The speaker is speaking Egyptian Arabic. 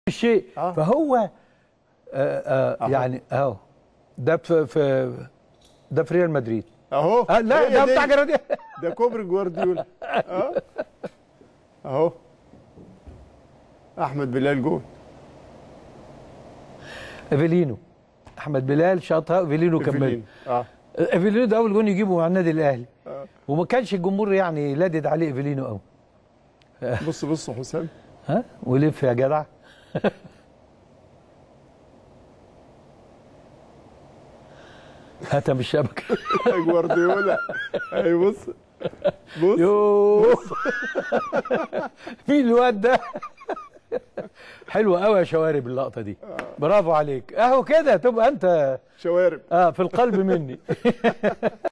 الشيء آه. فهو آه آه أهو. يعني اهو ده في في ده في ريال مدريد اهو آه لا هي ده دي. بتاع جرادي ده كوبري جوارديولا اه اهو احمد بلال جول ايفيلينو احمد بلال شاطها ايفيلينو كمل إيفيلين. اه ايفيلينو ده اول جون يجيبه مع النادي الاهلي آه. وما كانش الجمهور يعني لادد عليه ايفيلينو قوي بص بص يا حسام ها ولف يا جدع هاتها من الشبكه جوارديولا اي بص بص يوه مين الواد ده حلوه قوي يا شوارب اللقطه دي برافو عليك اهو كده تبقى انت شوارب اه في القلب مني